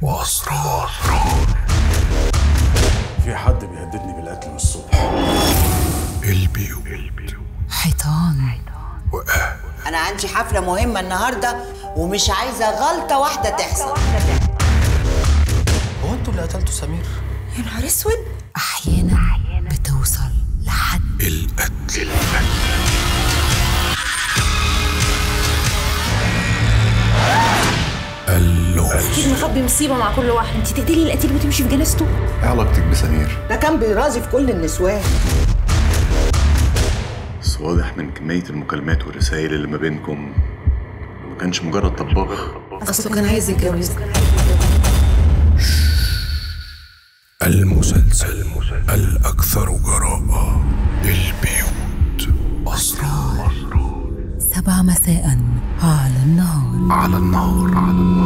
وأسرار في حد بيهددني بالقتل من الصبح البيوت حيطان وأهل انا عندي حفله مهمه النهارده ومش عايزه غلطه واحده تحصل هو انتوا اللي قتلتوا سمير؟ يا نهار اسود احيانا بتوصل لحد القتل اللغز اكيد مخبي مصيبه مع كل واحد انت تقتلي القتيل وتمشي في جنازته ايه علاقتك بسمير؟ ده كان بيرازي في كل النسوان بس واضح من كمية المكالمات والرسائل اللي ما بينكم ما كانش مجرد طباخ اصله كان عايز يتجوز المسلسل الأكثر جراءة البيوت أسرار سبع مساء على النهار على النهار على النهار